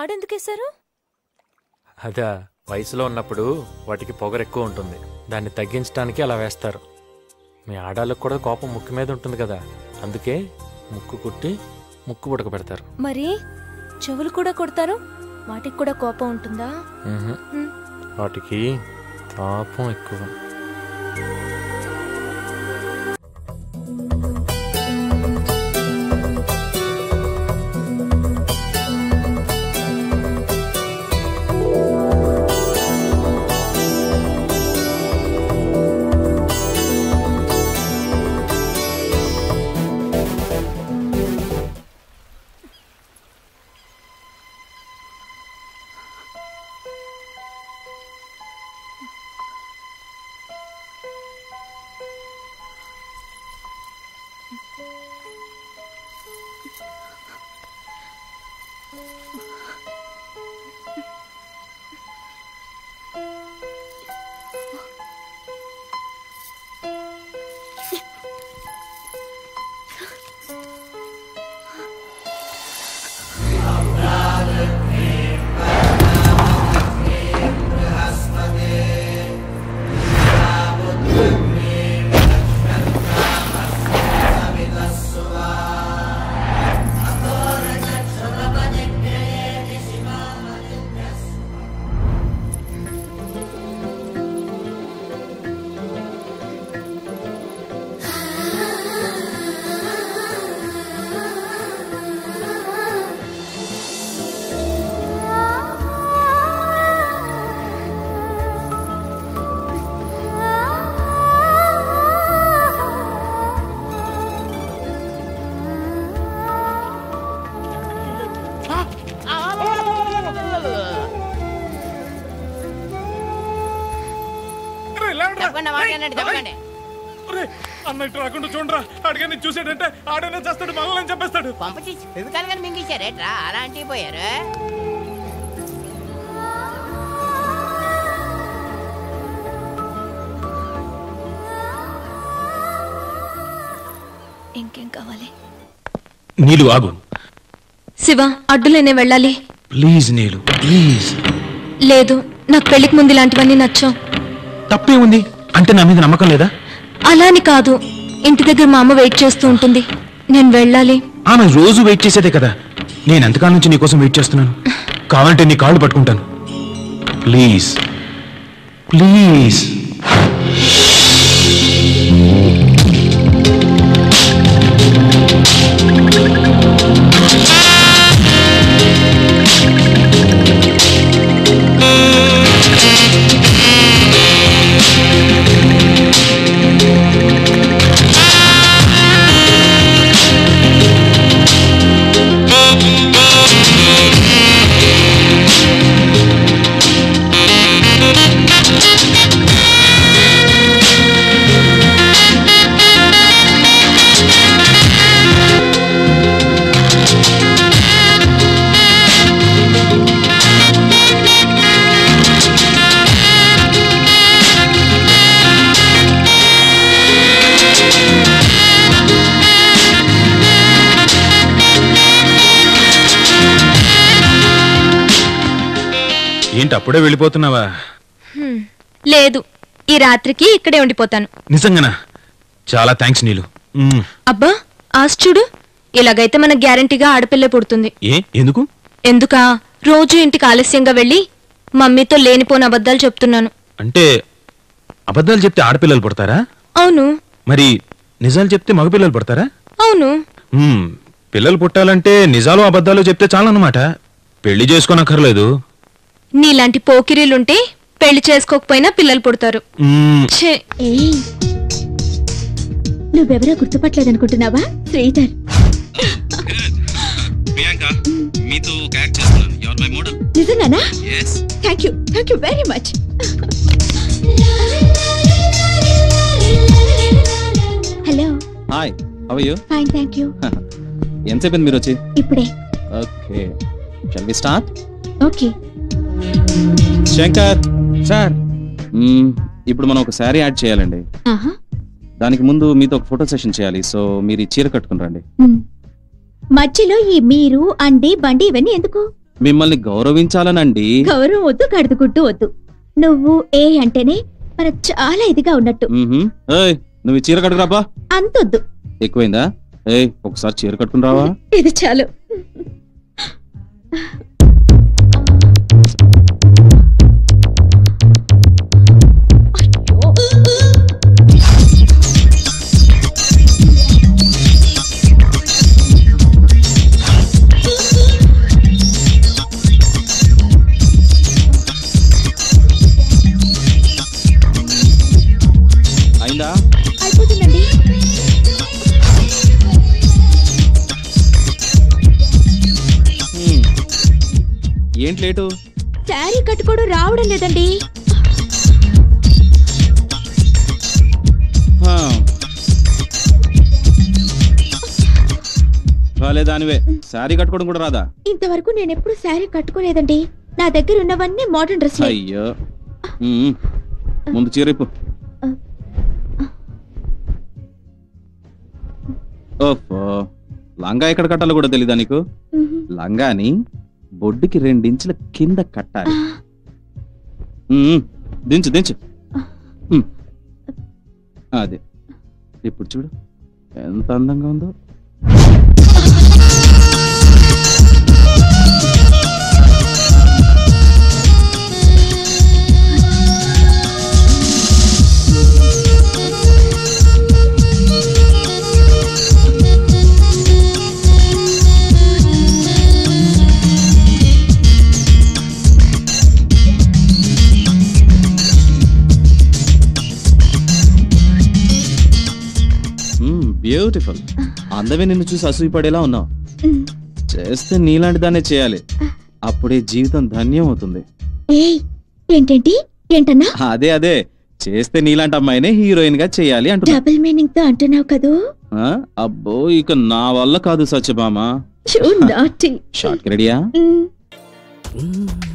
తాడెందుకేశారు అదా వయసులో ఉన్నప్పుడు వాటికి పొగరు ఎక్కువ ఉంటుంది దాన్ని తగ్గించడానికి అలా వేస్తారు మీ ఆడాళ్ళకు కూడా కోపం ముక్కు మీద ఉంటుంది కదా అందుకే ముక్కు కుట్టి ముక్కు పుడక పెడతారు మరి చెవులు కూడా కొడతారు వాటికి కూడా కోపం ఉంటుందా మ్హూ. హ్మ్. వాటికి తాపం ఎక్కువ చెప్పండి మాట్లాడండి చెప్పండి అన్నట్టు రాకుండా చూడరా అడిగాని చూసాడంటే ఆడనే చేస్తాడు మనల్ని చెప్పేస్తాడు పంప తీసి ఫిజికల్ గా మింగేశారేట్రా అలాంటివి పోయారు ఇంకేం కావాలి నీలు ఆగు శివ అడ్డులేనే వెళ్ళాలి ప్లీజ్ నీలు ప్లీజ్ లేదు నాకు పెళ్లికి ముందు ఇలాంటివన్నీ నచ్చం తప్పే ఉంది అంటే నా మీద నమ్మకం లేదా అలా అని కాదు ఇంటి దగ్గర మా అమ్మ వెయిట్ చేస్తూ ఉంటుంది నేను వెళ్ళాలి ఆమె రోజు వెయిట్ చేసేదే కదా నేను ఎంతకాలం నుంచి నీకోసం వెయిట్ చేస్తున్నాను కావాలంటే నీ కాళ్ళు పట్టుకుంటాను ప్లీజ్ ప్లీజ్ ఏంటి అప్పుడే వెళ్ళిపోతున్నావా హ్మ్. లేదు ఈ రాత్రికి ఇక్కడే ఉండిపోతాను నిజంగానా చాలా థ్యాంక్స్ నీలు మ్మ్. అబ్బా ఆశ చూడు ఇలాగైతే మనకు గ్యారంటీగా ఆడపిల్లే పుడుతుంది ఏ ఎందుకు ఎందుకా రోజు ఇంటికి ఆలస్యంగా వెళ్ళి మమ్మీతో లేనిపోని అబద్ధాలు చెప్తున్నాను అంటే అబద్ధాలు చెప్తే ఆడపిల్లలు పుడతారా అవును మరి నిజాలు చెప్తే మగపిల్లలు పుడతారా అవును మ్మ్. పిల్లలు పుట్టాలంటే నిజాలు అబద్ధాలు చెప్తే చాలన్నమాట పెళ్లి చేసుకోనక్కర్లేదు నీలాంటి పోకిరీలుంటే పెళ్లి చేసుకోకపోయినా పిల్లలు పుడతారు మ్మ్. ఛే ఏయ్ నువ్వెవరో గుర్తుపట్టలేదనుకుంటున్నావా శ్రీధర్ ప్రియాంక మీతో ఒక యాక్ట్ చేస్తున్నాను యువర్ మై మోడల్ నిజంగానా yes thank you thank you very much hello hi how you fine thank you ఎంతసేపు మీరు వచ్చి ఇప్పుడే okay shall we start okay Shankar sir ఇప్పుడు మనం ఒక శారీ యాడ్ చేయాలండి ఆహా దానికి ముందు మీతో ఒక ఫోటో సెషన్ చేయాలి సో మీరు ఈ చీర కట్టుకుని రండి మ్. మధ్యలో ఈ మీరు అండి బండి ఇవన్నీ ఎందుకు మిమ్మల్ని గౌరవించాలనండి గౌరవం వద్దు కడుదుకుంటూ వద్దు నువ్వు ఏ అంటేనే మన చాలా ఇదిగా ఉన్నట్టు మ్హూ. ఏయ్ నువ్వు ఈ చీర కట్టుకురాపా అంతొద్దు ఎక్కువైందా ఏయ్ ఒకసారి చీర కట్టుకుని రావా ఇది చాలు అయిందా అయిపోతుందండి హ్మ్. ఏంటి లేటు శారీ కట్టుకోవడం రావడం లేదండి హా. భలే దానివే శారీ కట్టుకోవడం కూడా రాదా ఇంతవరకు నేను ఎప్పుడు శారీ కట్టుకోలేదండి నా దగ్గర ఉన్నవన్నీ మోడర్న్ డ్రెస్లే అయ్యో మ్మ్. ముందు చీరిప్పు ఓఫో లంగా ఎక్కడ కట్టాలో కూడా తెలీదా నీకు మ్మ్. లంగాని బొడ్డుకి రెండించుల కింద కట్టాలి మ్మ్. దించు దించు మ్మ్. అదే ఇప్పుడు చూడు ఎంత అందంగా ఉందో బ్యూటిఫుల్ అందమే నిన్ను చూసి అసూయపడేలా ఉన్నావు మ్మ్. చేస్తే నీలాంటి దాన్నే చేయాలి అప్పుడే జీవితం ధన్యం అవుతుంది ఏయ్ ఏంటేంటి ఏంటన్నా అదే అదే చేస్తే నీలాంటి అమ్మాయినే హీరోయిన్ గా చేయాలి అంటున్నా డబుల్ మీనింగ్ తో అంటున్నావు కదూ ఆ? అబ్బో ఇక నా వల్ల కాదు సత్యభామ యు నాటి షార్ట్ రెడీయా మ్మ్.